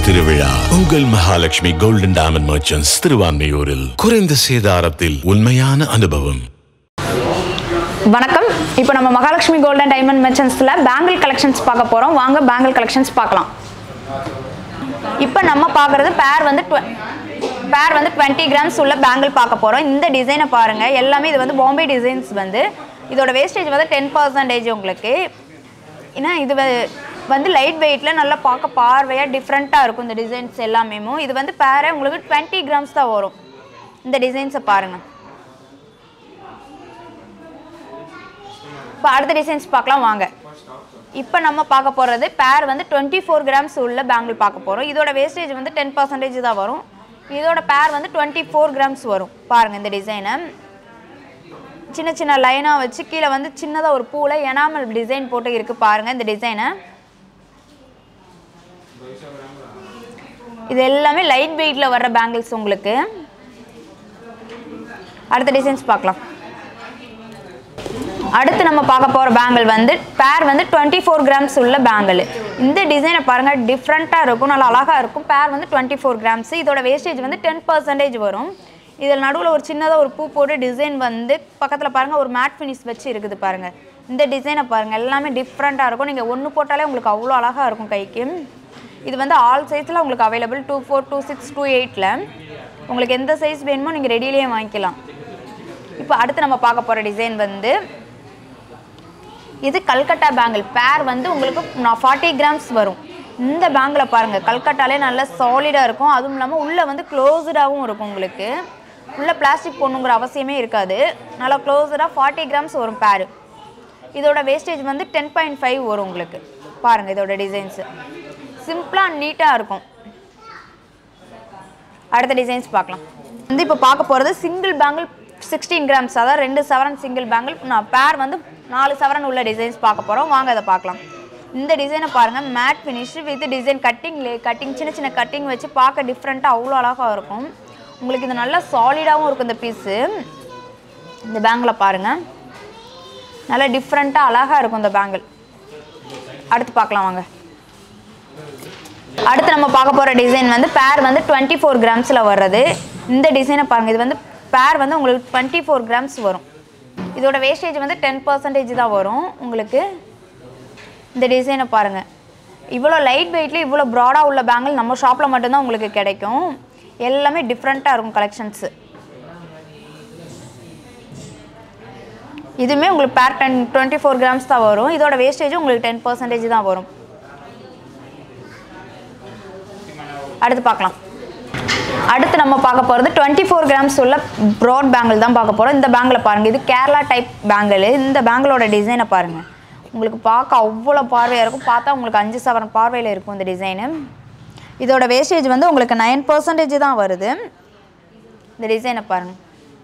திருவிழா உங்கள் Mahalakshmi golden diamond merchants திருவான்மையூரில் குறைந்த சேதாரத்தில் உண்மையான அனுபவம் வணக்கம் இப்போ நம்ம மகாலட்சுமி கோல்டன் டைமண்ட் மெர்ச்சன்ஸில் பேங்கிள் கலெக்ஷன்ஸ் பார்க்க போகிறோம் வாங்க பேங்கிள் கலெக்ஷன்ஸ் பார்க்கலாம் இப்போ நம்ம பார்க்குறது பேர் வந்து பேர் வந்து டுவெண்ட்டி கிராம்ஸ் உள்ள பேங்கிள் பார்க்க போகிறோம் இந்த டிசைனை பாருங்கள் எல்லாமே இது வந்து பாம்பே டிசைன்ஸ் வந்து இதோட வேஸ்டேஜ் வந்து டென் பர்சன்டேஜ் உங்களுக்கு ஏன்னா இது வ- வந்து லைட் வெயிட்டில் நல்லா பார்க்க பார்வையாக டிஃப்ரெண்ட்டாக இருக்கும் இந்த டிசைன்ஸ் எல்லாமே இது வந்து பேரே உங்களுக்கு டுவெண்ட்டி கிராம்ஸ் தான் வரும் இந்த டிசைன்ஸை பாருங்கள் இப்போ அடுத்த டிசைன்ஸ் பார்க்கலாம் வாங்க இப்போ நம்ம பார்க்க போகிறது பேர் வந்து டுவெண்ட்டி ஃபோர் கிராம்ஸ் உள்ள பேங்கிள் பார்க்க போகிறோம் இதோட வேஸ்டேஜ் வந்து டென் பர்சன்டேஜ் தான் வரும் இதோட பேர் வந்து டுவெண்ட்டி ஃபோர் கிராம்ஸ் வரும் பாருங்கள் இந்த டிசைனை சின்ன சின்ன லைனாக வச்சு கீழே வந்து சின்னதாக ஒரு பூவில் எனாமல் டிசைன் போட்டு இருக்குது பாருங்கள் இந்த டிசைனை இது எல்லாமே லைட் வெயிட்டில் வர்ற பேங்கிள்ஸ் உங்களுக்கு அடுத்த டிசைன்ஸ் பார்க்கலாம் அடுத்து நம்ம பார்க்க போகிற பேங்கிள் வந்து பேர் வந்து டுவெண்ட்டி ஃபோர் கிராம்ஸ் உள்ள பேங்கிள் இந்த டிசைனை பாருங்கள் டிஃப்ரெண்ட்டாக இருக்கும் நல்லா அழகாக இருக்கும் பேர் வந்து டுவெண்ட்டி ஃபோர் கிராம்ஸ் இதோட வேஸ்டேஜ் வந்து டென் பர்சன்டேஜ் வரும் இதில் நடுவில் ஒரு சின்னதாக ஒரு பூ போட்டு டிசைன் வந்து பக்கத்தில் பாருங்கள் ஒரு மேட் ஃபினிஷ் வச்சு இருக்குது பாருங்கள் இந்த டிசைனை பாருங்கள் எல்லாமே டிஃப்ரெண்ட்டாக இருக்கும் நீங்கள் ஒன்று போட்டாலே உங்களுக்கு அவ்வளோ அழகாக இருக்கும் கைக்கு இது வந்து ஆல் சைஸில் உங்களுக்கு available two four two six two எயிட்டில் உங்களுக்கு எந்த சைஸ் வேணுமோ நீங்கள் ரெடியிலேயே வாங்கிக்கலாம் இப்போ அடுத்து நம்ம பார்க்க போகிற டிசைன் வந்து இது கல்கட்டா பேங்கிள் பேர் வந்து உங்களுக்கு ஃபார்ட்டி கிராம்ஸ் வரும் இந்த பேங்கில் பாருங்கள் கல்கட்டாலே நல்லா சாலிடாக இருக்கும் அதுவும் இல்லாமல் உள்ளே வந்து க்ளோஸ்டாகவும் இருக்கும் உங்களுக்கு உள்ளே பிளாஸ்டிக் போடணுங்கிற அவசியமே இருக்காது நல்லா க்ளோஸ்டாக ஃபார்ட்டி கிராம்ஸ் வரும் பேர் இதோட வேஸ்டேஜ் வந்து டென் பாயிண்ட் ஃபைவ் வரும் உங்களுக்கு பாருங்கள் இதோட டிசைன்ஸு சிம்பிளாக நீட்டாக இருக்கும் அடுத்த டிசைன்ஸ் பார்க்கலாம் வந்து இப்போ பார்க்க போகிறது சிங்கிள் பேங்கிள் சிக்ஸ்டீன் கிராம்ஸ் அதாவது ரெண்டு சவரன் சிங்கிள் பேங்கிள் நான் பேர் வந்து நாலு சவரன் உள்ள டிசைன்ஸ் பார்க்க போகிறோம் வாங்க அதை பார்க்கலாம் இந்த டிசைனை பாருங்கள் மேட் ஃபினிஷ் வித் டிசைன் கட்டிங்லே கட்டிங் சின்ன சின்ன கட்டிங் வச்சு பார்க்க டிஃப்ரெண்ட்டாக அவ்வளோ அழகாக இருக்கும் உங்களுக்கு இது நல்லா சாலிடாகவும் இருக்கும் இந்த பீஸு இந்த பேங்கில் பாருங்கள் நல்லா டிஃப்ரெண்ட்டாக அழகாக இருக்கும் இந்த பேங்கிள் அடுத்து பார்க்கலாம் வாங்க அடுத்து நம்ம பார்க்க போகிற டிசைன் வந்து பேர் வந்து டுவெண்ட்டி ஃபோர் கிராம்ஸில் வர்றது இந்த டிசைனை பாருங்கள் இது வந்து பேர் வந்து உங்களுக்கு டுவெண்ட்டி ஃபோர் கிராம்ஸ் வரும் இதோட வேஸ்டேஜ் வந்து டென் பர்சன்டேஜ் தான் வரும் உங்களுக்கு இந்த டிசைனை பாருங்கள் இவ்வளோ லைட் வெயிட்ல இவ்வளோ ப்ராடாக உள்ள பேங்கிள் நம்ம ஷாப்பில் மட்டும்தான் உங்களுக்கு கிடைக்கும் எல்லாமே டிஃப்ரெண்ட்டாக இருக்கும் கலெக்ஷன்ஸு இதுவுமே உங்களுக்கு பேர் டென் டுவெண்ட்டி ஃபோர் கிராம்ஸ் தான் வரும் இதோட வேஸ்டேஜும் உங்களுக்கு டென் பர்சன்டேஜ் தான் வரும் அடுத்து பார்க்கலாம் அடுத்து நம்ம பார்க்க போகிறது டுவெண்ட்டி ஃபோர் கிராம்ஸ் உள்ள ப்ராட் பேங்கிள் தான் பார்க்க போகிறோம் இந்த பேங்கில் பாருங்கள் இது கேரளா டைப் பேங்கிள் இந்த பேங்கிளோட டிசைனை பாருங்கள் உங்களுக்கு பார்க்க அவ்வளோ பார்வையாக இருக்கும் பார்த்தா உங்களுக்கு அஞ்சு சவரன் பார்வையில் இருக்கும் இந்த டிசைனு இதோட வேஸ்டேஜ் வந்து உங்களுக்கு நைன் பர்சன்டேஜ் தான் வருது இந்த டிசைனை பாருங்கள்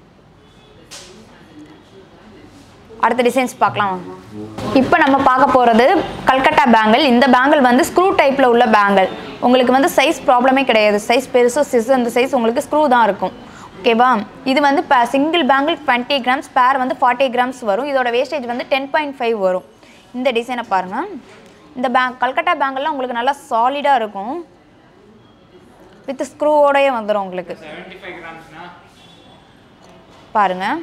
அடுத்த டிசைன்ஸ் பார்க்கலாம் வாங்க. இப்போ நம்ம பார்க்க போகிறது கல்கட்டா பேங்கிள் இந்த பேங்கிள் வந்து ஸ்க்ரூ டைப்பில் உள்ள பேங்கிள் உங்களுக்கு வந்து சைஸ் ப்ராப்ளமே கிடையாது சைஸ் பெருசோ சிசு அந்த சைஸ் உங்களுக்கு ஸ்க்ரூ தான் இருக்கும் ஓகேவா இது வந்து இப்போ சிங்கிள் பேங்கிள் டுவெண்ட்டி கிராம்ஸ் பேர் வந்து ஃபார்ட்டி கிராம்ஸ் வரும் இதோட வேஸ்டேஜ் வந்து டென் பாயிண்ட் ஃபைவ் வரும் இந்த டிசைனை பாருங்கள் இந்த பேங்க் கல்கட்டா பேங்கிள்லாம் உங்களுக்கு நல்லா சாலிடாக இருக்கும் வித் ஸ்க்ரூவோடயே வந்துடும் உங்களுக்கு பாருங்கள்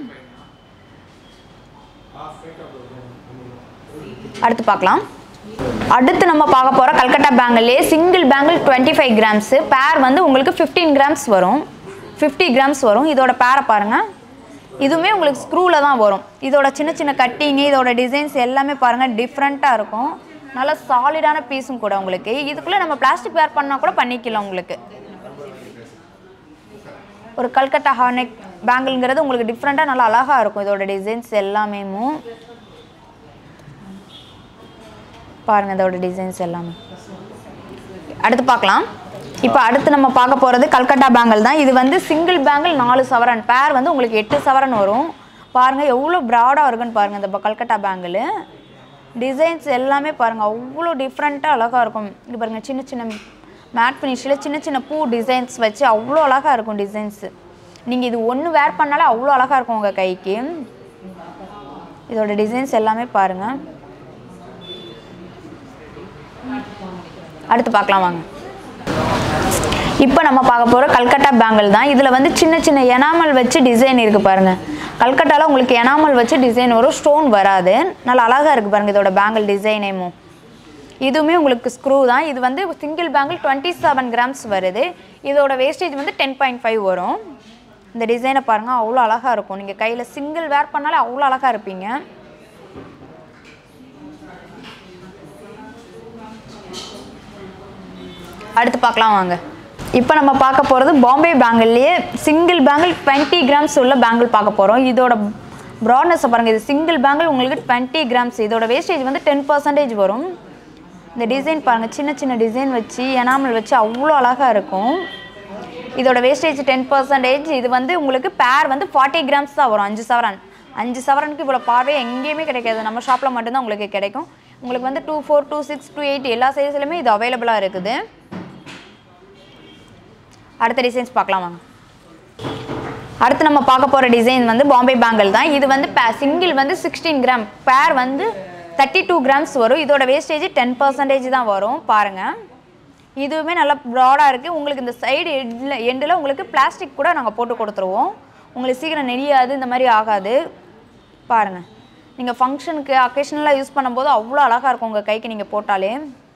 அடுத்து பார்க்கலாம் அடுத்து நம்ம பார்க்க போகிற கல்கட்டா பேங்கிள்லேயே single bangle twenty five grams pair வந்து உங்களுக்கு ஃபிஃப்டீன் கிராம்ஸ் வரும் ஃபிஃப்டி கிராம்ஸ் வரும் இதோட பேரை பாருங்கள் இதுவுமே உங்களுக்கு ஸ்க்ரூவில் தான் வரும் இதோட சின்ன சின்ன கட்டிங்கு இதோட டிசைன்ஸ் எல்லாமே பாருங்கள் டிஃப்ரெண்ட்டாக இருக்கும் நல்ல சாலிடான பீஸும் கூட உங்களுக்கு இதுக்குள்ளே நம்ம பிளாஸ்டிக் வேர் பண்ணால் கூட பண்ணிக்கலாம் உங்களுக்கு ஒரு கல்கட்டா ஹார்னெக் பேங்கிள்ங்கிறது உங்களுக்கு டிஃப்ரெண்ட்டாக நல்லா அழகாக இருக்கும் இதோட டிசைன்ஸ் எல்லாமே பாருங்க இதோட டிசைன்ஸ் எல்லாமே அடுத்து பார்க்கலாம் இப்போ அடுத்து நம்ம பார்க்க போகிறது கல்கட்டா பேங்கிள் தான் இது வந்து சிங்கிள் பேங்கிள் நாலு சவரன் பேர் வந்து உங்களுக்கு எட்டு சவரன் வரும் பாருங்கள் எவ்வளோ ப்ராடாக இருக்குன்னு பாருங்கள் இந்த ப- கல்கட்டா பேங்கிள் டிசைன்ஸ் எல்லாமே பாருங்கள் அவ்வளோ டிஃப்ரெண்ட்டாக அழகாக இருக்கும் இங்கே பாருங்கள் சின்ன சின்ன மேட் ஃபினிஷில் சின்ன சின்ன பூ டிசைன்ஸ் வச்சு அவ்வளோ அழகாக இருக்கும் டிசைன்ஸு நீங்கள் இது ஒன்று வேர் பண்ணாலே அவ்வளோ அழகாக இருக்கும் உங்கள் கைக்கு இதோட டிசைன்ஸ் எல்லாமே பாருங்கள் அடுத்து பார்க்கலாம் வாங்க இப்போ நம்ம பார்க்க போகிற கல்கட்டா பேங்கிள் தான் இதில் வந்து சின்ன சின்ன எனாமல் வச்சு டிசைன் இருக்குது பாருங்க கல்கட்டாவில் உங்களுக்கு எனாமல் வச்சு டிசைன் வரும் ஸ்டோன் வராது நல்லா அழகாக இருக்குது பாருங்க இதோட பேங்கிள் டிசைனேமும் இதுவுமே உங்களுக்கு ஸ்க்ரூ தான் இது வந்து single bangle twenty seven grams வருது இதோட வேஸ்டேஜ் வந்து டென் பாயிண்ட் ஃபைவ் வரும் இந்த டிசைனை பாருங்கள் அவ்வளோ அழகாக இருக்கும் நீங்கள் கையில் சிங்கிள் வேர் பண்ணாலே அவ்வளோ அழகாக இருப்பீங்க அடுத்து பார்க்கலாம் வாங்க இப்போ நம்ம பார்க்க போகிறது பாம்பே பேங்கிள்லேயே சிங்கிள் பேங்கிள் டுவெண்ட்டி கிராம்ஸ் உள்ள பேங்கிள் பார்க்க போகிறோம் இதோட ப்ராட்னஸை பாருங்கள் இது சிங்கிள் பேங்கிள் உங்களுக்கு டுவெண்ட்டி கிராம்ஸ் இதோட வேஸ்டேஜ் வந்து டென் பர்சன்டேஜ் வரும் இந்த டிசைன் பாருங்கள் சின்ன சின்ன டிசைன் வச்சு எனாமல் வச்சு அவ்வளோ அழகாக இருக்கும் இதோட வேஸ்டேஜ் டென் பர்சன்டேஜ் இது வந்து உங்களுக்கு பேர் வந்து ஃபார்ட்டி கிராம்ஸ் தான் வரும் அஞ்சு சவரன் அஞ்சு சவரனுக்கு இவ்வளோ பார்வை எங்கேயுமே கிடைக்காது நம்ம ஷாப்பில் மட்டும்தான் உங்களுக்கு கிடைக்கும் உங்களுக்கு வந்து two four two six two eight எல்லா சைஸ்லையுமே இது அவைலபிளாக இருக்குது அடுத்த டிசைன்ஸ் பார்க்கலாம் வாங்க அடுத்து நம்ம பார்க்க போகிற டிசைன் வந்து பாம்பே பேங்கிள் தான் இது வந்து சிங்கிள் வந்து சிக்ஸ்டீன் கிராம் பேர் வந்து தேர்ட்டி டூ கிராம்ஸ் வரும் இதோட வேஸ்டேஜ் டென் பர்சன்டேஜ் தான் வரும் பாருங்கள் இதுவுமே நல்லா ப்ராடாக இருக்குது உங்களுக்கு இந்த சைடு எண்டில் எண்டில் உங்களுக்கு பிளாஸ்டிக் கூட நாங்கள் போட்டு கொடுத்துருவோம் உங்களுக்கு சீக்கிரம் நெளியாது இந்த மாதிரி ஆகாது பாருங்கள் நீங்கள் ஃபங்க்ஷனுக்கு அக்கேஷனலாக யூஸ் பண்ணும்போது அவ்வளோ அழகாக இருக்கும் உங்கள் கைக்கு நீங்கள் போட்டாலே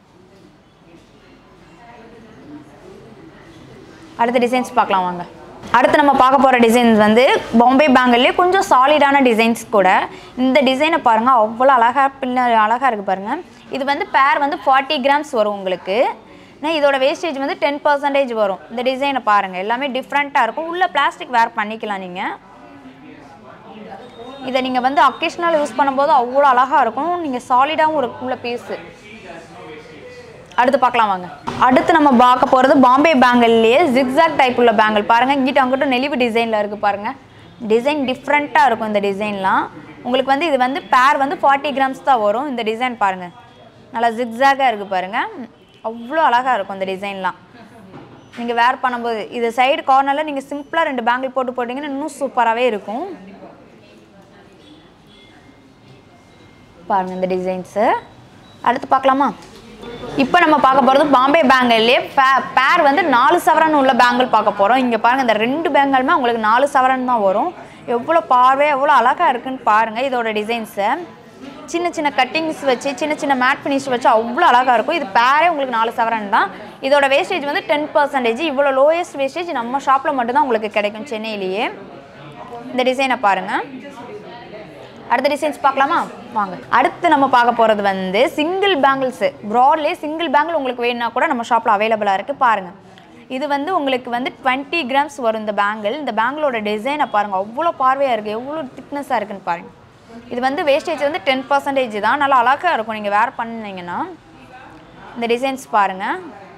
அடுத்த டிசைன்ஸ் பார்க்கலாம் வாங்க அடுத்து நம்ம பார்க்க போகிற டிசைன்ஸ் வந்து பாம்பே பேங்கிள்லேயே கொஞ்சம் சாலிடான டிசைன்ஸ் கூட இந்த டிசைனை பாருங்கள் அவ்வளோ அழகாக பின்ன அழகாக இருக்குது பாருங்கள் இது வந்து பேர் வந்து ஃபார்ட்டி கிராம்ஸ் வரும் உங்களுக்கு ஆனால் இதோட வேஸ்டேஜ் வந்து டென் பர்சன்டேஜ் வரும் இந்த டிசைனை பாருங்கள் எல்லாமே டிஃப்ரெண்ட்டாக இருக்கும் உள்ள பிளாஸ்டிக் வேர் பண்ணிக்கலாம் நீங்கள் இதை நீங்கள் வந்து அக்கேஷனல் யூஸ் பண்ணும்போது அவ்வளோ அழகாக இருக்கும் நீங்கள் சாலிடாகவும் இருக்கும் உள்ள பீஸு அடுத்து பார்க்கலாம் வாங்க அடுத்து நம்ம பார்க்க போகிறது பாம்பே பேங்கிள்லேயே ஜிக்ஸாக் டைப் உள்ள பேங்கிள் பாருங்கள் இங்கிட்ட அங்கிட்ட நெளிவு டிசைனில் இருக்குது பாருங்கள் டிசைன் டிஃப்ரெண்ட்டாக இருக்கும் இந்த டிசைன்லாம் உங்களுக்கு வந்து இது வந்து பேர் வந்து ஃபார்ட்டி கிராம்ஸ் தான் வரும் இந்த டிசைன் பாருங்கள் நல்லா ஜிக்ஸாகாக இருக்குது பாருங்கள் அவ்வளோ அழகாக இருக்கும் இந்த டிசைன்லாம் நீங்கள் வேர் பண்ணும்போது இது சைடு கார்னரில் நீங்கள் சிம்பிளாக ரெண்டு பேங்கிள் போட்டு போட்டிங்கன்னா இன்னும் சூப்பராகவே இருக்கும் பாருங்கள் இந்த டிசைன்ஸு அடுத்து பார்க்கலாமா இப்போ நம்ம பார்க்க போகிறது பாம்பே பேங்கிள்லேயே பே பேர் வந்து நாலு சவரன் உள்ள பேங்கிள் பார்க்க போகிறோம் இங்கே பாருங்கள் இந்த ரெண்டு பேங்கிளுமே உங்களுக்கு நாலு சவரன் தான் வரும் எவ்வளோ பார்வை எவ்வளோ அழகாக இருக்குன்னு பாருங்கள் இதோட டிசைன்ஸை சின்ன சின்ன கட்டிங்ஸ் வச்சு சின்ன சின்ன மேட் ஃபினிஷ் வச்சு அவ்வளோ அழகாக இருக்கும் இது பேரே உங்களுக்கு நாலு சவரன் தான் இதோட வேஸ்டேஜ் வந்து டென் பர்சன்டேஜ் இவ்வளோ லோயஸ்ட் வேஸ்டேஜ் நம்ம ஷாப்பில் மட்டும்தான் உங்களுக்கு கிடைக்கும் சென்னையிலேயே இந்த டிசைனை பாருங்கள் அடுத்த டிசைன்ஸ் பார்க்கலாமா வாங்க அடுத்து நம்ம பார்க்க போகிறது வந்து சிங்கிள் பேங்கிள்ஸு ப்ராட்லேயே சிங்கிள் பேங்கிள் உங்களுக்கு வேணும்னா கூட நம்ம ஷாப்பில் அவைலபிளாக இருக்குது பாருங்கள் இது வந்து உங்களுக்கு வந்து டுவெண்ட்டி கிராம்ஸ் வரும் இந்த பேங்கிள் இந்த பேங்கிளோட டிசைனை பாருங்கள் அவ்வளோ பார்வையாக இருக்குது எவ்வளோ திக்னஸாக இருக்குன்னு பாருங்கள் இது வந்து வேஸ்டேஜ் வந்து டென் பர்சன்டேஜ் தான் நல்லா அழகாக இருக்கும் நீங்கள் வேர் பண்ணீங்கன்னா இந்த டிசைன்ஸ் பாருங்கள்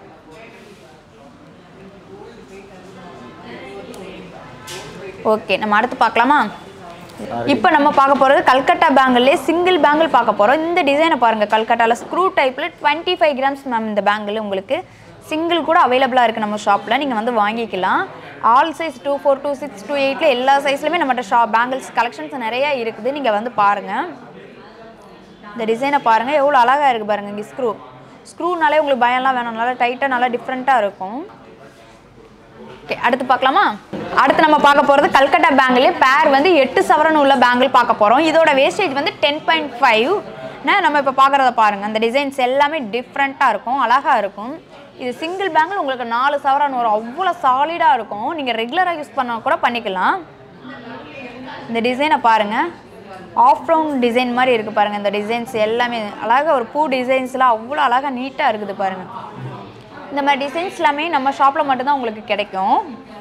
ஓகே நம்ம அடுத்து பார்க்கலாமா இப்போ நம்ம பார்க்க போகிறது கல்கட்டா பேங்கிள்லேயே சிங்கிள் பேங்கிள் பார்க்க போகிறோம் இந்த டிசைனை பாருங்கள் கல்கட்டாவில் ஸ்க்ரூ டைப்பில் டுவெண்ட்டி ஃபைவ் கிராம்ஸ் மேம் இந்த பேங்கிள் உங்களுக்கு சிங்கிள் கூட அவைலபிளாக இருக்குது நம்ம ஷாப்பில் நீங்கள் வந்து வாங்கிக்கலாம் all size two four two six two எயிட்டில் எல்லா சைஸ்லையுமே நம்மகிட்ட ஷாப் பேங்கிள்ஸ் கலெக்ஷன்ஸ் நிறையா இருக்குது நீங்கள் வந்து பாருங்கள் இந்த டிசைனை பாருங்கள் எவ்வளோ அழகாக இருக்குது பாருங்கள் இங்கே ஸ்க்ரூ ஸ்க்ரூனாலே உங்களுக்கு பயம்லாம் வேணும் நல்லா டைட்டாக நல்லா டிஃப்ரெண்ட்டாக இருக்கும் ஓகே அடுத்து பார்க்கலாமா அடுத்து நம்ம பார்க்க போகிறது கல்கட்டா பேங்கிலே பேர் வந்து எட்டு சவரன் உள்ள பேங்கிள் பார்க்க போகிறோம் இதோட வேஸ்டேஜ் வந்து டென் பாயிண்ட் ஃபைவ் நம்ம இப்போ பார்க்குறத பாருங்கள் அந்த டிசைன்ஸ் எல்லாமே டிஃப்ரெண்ட்டாக இருக்கும் அழகாக இருக்கும் இது சிங்கிள் பேங்கிள் உங்களுக்கு நாலு சவரன் வரும் அவ்வளோ சாலிடாக இருக்கும் நீங்கள் ரெகுலராக யூஸ் பண்ண கூட பண்ணிக்கலாம் இந்த டிசைனை பாருங்கள் ஆஃப் ரவுண்ட் டிசைன் மாதிரி இருக்குது பாருங்கள் இந்த டிசைன்ஸ் எல்லாமே அழகாக ஒரு பூ டிசைன்ஸ்லாம் அவ்வளோ அழகாக நீட்டாக இருக்குது பாருங்கள் இந்த மாதிரி டிசைன்ஸ் எல்லாமே நம்ம ஷாப்பில் மட்டும்தான் உங்களுக்கு கிடைக்கும்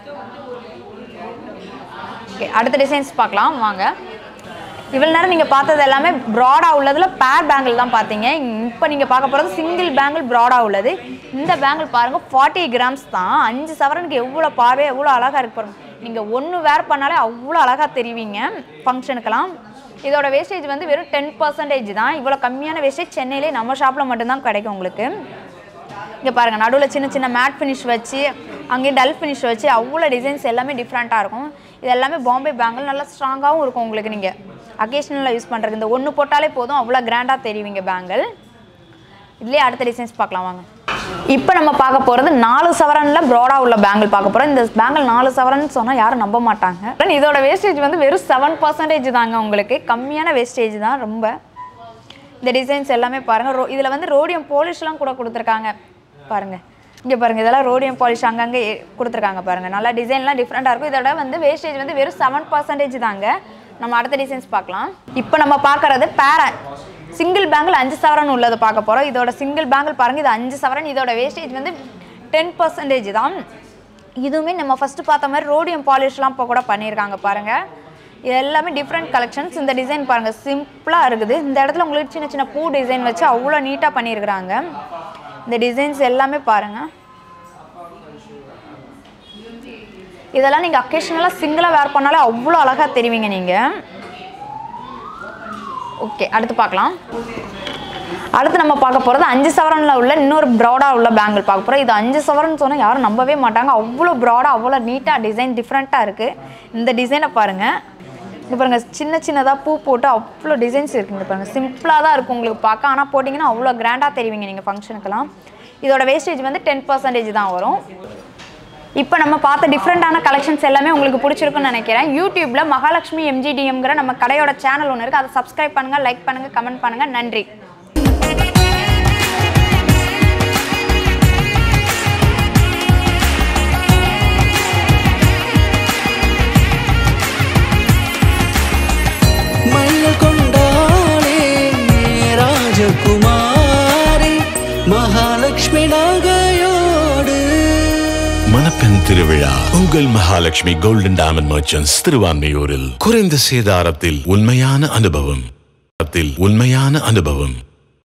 ஓகே அடுத்த டிசைன்ஸ் பார்க்கலாம் வாங்க இவ்வளோ நேரம் நீங்கள் பார்த்தது எல்லாமே ப்ராடாக உள்ளதில் பேர் பேங்கிள் தான் பார்த்தீங்க இப்போ நீங்கள் பார்க்க போகிறது சிங்கிள் பேங்கிள் ப்ராடாக உள்ளது இந்த பேங்கிள் பாருங்கள் ஃபார்ட்டி கிராம்ஸ் தான் அஞ்சு சவரனுக்கு எவ்வளோ பார்வை எவ்வளோ அழகாக இருக்கு பாருங்க நீங்கள் ஒன்று வேர் பண்ணாலே அவ்வளோ அழகாக தெரிவிங்க ஃபங்க்ஷனுக்கெல்லாம் இதோட வேஸ்டேஜ் வந்து வெறும் டென் பர்சன்டேஜ் தான் இவ்வளோ கம்மியான வேஸ்டேஜ் சென்னையிலே நம்ம ஷாப்பில் மட்டும்தான் கிடைக்கும் உங்களுக்கு இங்கே பாருங்கள் நடுவில் சின்ன சின்ன மேட் ஃபினிஷ் வச்சு அங்கேயும் டல் ஃபினிஷ் வச்சு அவ்வளோ டிசைன்ஸ் எல்லாமே டிஃப்ரெண்ட்டாக இருக்கும் இது எல்லாமே பாம்பே பேங்கிள் நல்லா ஸ்ட்ராங்காகவும் இருக்கும் உங்களுக்கு நீங்கள் அக்கேஷனலாக யூஸ் பண்ணுறது இந்த ஒன்று போட்டாலே போதும் அவ்வளோ கிராண்டாக தெரிவிங்க பேங்கிள் இதுலேயே அடுத்த டிசைன்ஸ் பார்க்கலாம் வாங்க இப்போ நம்ம பார்க்க போகிறது நாலு சவரனில் ப்ராடாக உள்ள பேங்கிள் பார்க்க போகிறோம் இந்த பேங்கிள் நாலு சவரன் சொன்னால் யாரும் நம்ப மாட்டாங்க Then இதோட வேஸ்டேஜ் வந்து வெறும் செவன் பர்சன்டேஜ் தாங்க உங்களுக்கு கம்மியான வேஸ்டேஜ் தான் ரொம்ப இந்த டிசைன்ஸ் எல்லாமே பாருங்கள் ரோ இதில் வந்து ரோடியம் பாலிஷ்லாம் கூட கொடுத்துருக்காங்க பாருங்கள் இங்கே பாருங்கள் இதெல்லாம் ரோடியம் பாலிஷ் அங்கங்கே எ- கொடுத்துருக்காங்க பாருங்கள் நல்லா டிசைன்லாம் டிஃப்ரெண்ட்டாக இருக்கும் இதோட வந்து வேஸ்டேஜ் வந்து வெறும் செவன் பர்சன்டேஜ் தாங்க நம்ம அடுத்த டிசைன்ஸ் பார்க்கலாம் இப்போ நம்ம பார்க்குறது பேர சிங்கிள் பேங்கிள் அஞ்சு சவரன் உள்ளதை பார்க்க போகிறோம் இதோட சிங்கிள் பேங்கிள் பாருங்கள் இது அஞ்சு சவரன் இதோட வேஸ்டேஜ் வந்து டென் பர்சன்டேஜ் தான் இதுவுமே நம்ம ஃபஸ்ட்டு பார்த்த மாதிரி ரோடியம் பாலிஷ்லாம் இப்போ கூட பண்ணியிருக்காங்க பாருங்கள் இது எல்லாமே டிஃப்ரெண்ட் கலெக்ஷன்ஸ் இந்த டிசைன் பாருங்கள் சிம்பிளாக இருக்குது இந்த இடத்துல உங்களுக்கு சின்ன சின்ன பூ டிசைன் வச்சு அவ்வளோ நீட்டாக பண்ணியிருக்கிறாங்க இந்த டிசைன்ஸ் எல்லாமே பாருங்கள் இதெல்லாம் நீங்கள் அக்கேஷனலாக சிங்கிளாக வேர் பண்ணாலே அவ்வளோ அழகாக தெரிவிங்க நீங்கள் ஓகே அடுத்து பார்க்கலாம் அடுத்து நம்ம பார்க்க போகிறது அஞ்சு சவரனில் உள்ள இன்னொரு ப்ராடாக உள்ள பேங்கிள் பார்க்க போகிறோம் இது அஞ்சு சவரன் சொன்னால் யாரும் நம்பவே மாட்டாங்க அவ்வளோ ப்ராடாக அவ்வளோ நீட்டாக டிசைன் டிஃப்ரெண்ட்டாக இருக்குது இந்த டிசைனை பாருங்கள் இங்கே பாருங்கள் சின்ன சின்னதாக பூ போட்டு அவ்வளோ டிசைன்ஸ் இருக்குங்க பாருங்கள் சிம்பிளாக தான் இருக்கும் உங்களுக்கு பார்க்க ஆனால் போட்டிங்கன்னா அவ்வளோ கிராண்டாக தெரிவிங்க நீங்கள் ஃபங்க்ஷனுக்கெல்லாம் இதோட வேஸ்டேஜ் வந்து டென் பர்சன்டேஜ் தான் வரும் இப்போ நம்ம பார்த்த டிஃப்ரெண்ட்டான கலெக்ஷன்ஸ் எல்லாமே உங்களுக்கு பிடிச்சிருக்குன்னு நினைக்கிறேன் யூடியூப்ல மகாலட்சுமி எம்ஜிடிஎம்ங்கிற நம்ம கடையோட சேனல் ஒன்று இருக்குது அதை சப்ஸ்கிரைப் பண்ணுங்க லைக் பண்ணுங்க கமெண்ட் பண்ணுங்க நன்றி மயில் கொண்டாளே ராஜகுமாரி மகாலட்சுமி நகையோடு மணப்பெண் திருவிழா உங்கள் மகாலட்சுமி கோல்டன் டைமண்ட் மர்ச்சன்ஸ் திருவான்மையூரில் குறைந்த சேதாரத்தில் உண்மையான அனுபவம் உண்மையான அனுபவம்